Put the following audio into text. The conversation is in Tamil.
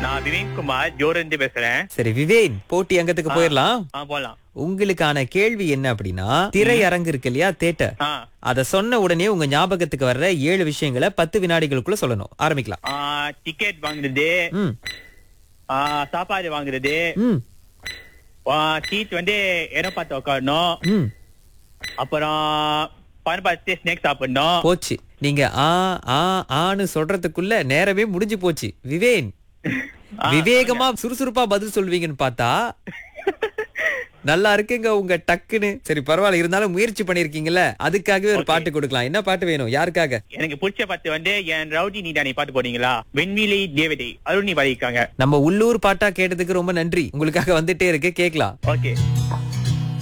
நான் விவேக் குமார் ஜோரந்து பேசுறேன் சரி விவேன் போட்டி அங்கத்துக்கு போயிடலாம் ஆ போலாம் உங்களுக்கான கேள்வி என்ன அப்படின்னா திரையரங்கு இருக்கு இல்லையா தேட்டர் ஆ அத சொன்ன உடனே உங்க ஞாபகத்துக்கு வர்ற ஏழு விஷயங்களை பத்து வினாடிகளுக்குள்ள சொல்லணும் ஆரம்பிக்கலாம் ஆ, டிக்கெட் வாங்குறது ம் ஆ, சாப்பாடு வாங்குறது ம் ஆ, சீட் வந்து இடம் பார்த்து உட்காரணும் ம் அப்புறம் பணம் பார்த்து ஸ்நாக்ஸ் சாப்பிடணும் போச்சு நீங்க ஆ ஆ ஆன்னு சொல்றதுக்குள்ள நேரமே முடிஞ்சு போச்சு விவேன் விவேகமா சுறுசுறுப்பா பதில் சொல்வீங்கன்னு பார்த்தா நல்லா இருக்குங்க உங்க டக்குன்னு சரி பரவாயில்ல இருந்தாலும் முயற்சி பண்ணிருக்கீங்கல்ல அதுக்காகவே ஒரு Okay. பாட்டு கொடுக்கலாம் என்ன பாட்டு வேணும் யாருக்காக எனக்கு பிடிச்ச பாட்டு வந்து என் ரவுடி நீதானே பாட்டு போறீங்களா வெண்விலி தேவதை அருணி பாடியிருக்காங்க நம்ம உள்ளூர் பாட்டா கேட்டதுக்கு ரொம்ப நன்றி உங்களுக்காக வந்துட்டே இருக்கு கேக்கலாம் ஓகே